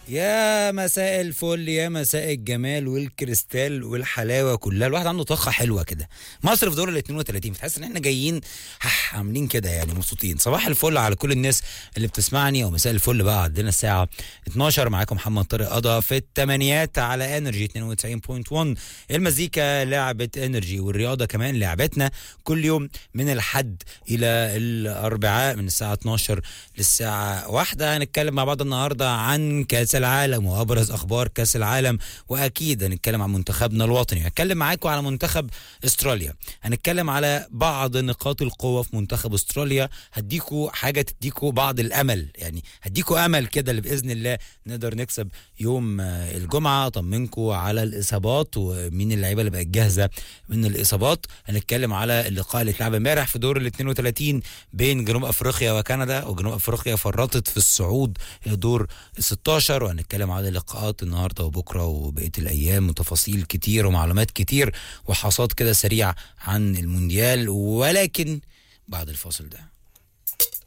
يا مساء الفل يا مساء الجمال والكريستال والحلاوه كلها الواحد عنده طاقه حلوه كده مصر في دور ال 32 فتحس ان احنا جايين هح عاملين كده يعني مبسوطين صباح الفل على كل الناس اللي بتسمعني ومساء الفل بقى عندنا الساعه 12 معاكم محمد طارق قضا في الثمانيات على انرجي 92.1 المزيكا لعبه انرجي والرياضه كمان لعبتنا كل يوم من الحد الى الاربعاء من الساعه 12 للساعه 1 هنتكلم مع بعض النهارده عن كاس العالم وابرز اخبار كاس العالم واكيد هنتكلم عن منتخبنا الوطني هنتكلم معاكم على منتخب استراليا هنتكلم على بعض نقاط القوه في منتخب استراليا هديكوا حاجه تديكوا بعض الامل يعني هديكوا امل كده اللي باذن الله نقدر نكسب يوم آه، الجمعه اطمنكم على الاصابات ومين اللعيبه اللي بقت جاهزه من الاصابات هنتكلم على اللقاء اللي اتلعب امبارح في دور ال 32 بين جنوب افريقيا وكندا وجنوب افريقيا فرطت في الصعود لدور 16 وهنتكلم على لقاءات النهارده وبكره وبقيه الايام وتفاصيل كتير ومعلومات كتير وحصاد كده سريع عن المونديال ولكن بعد الفاصل ده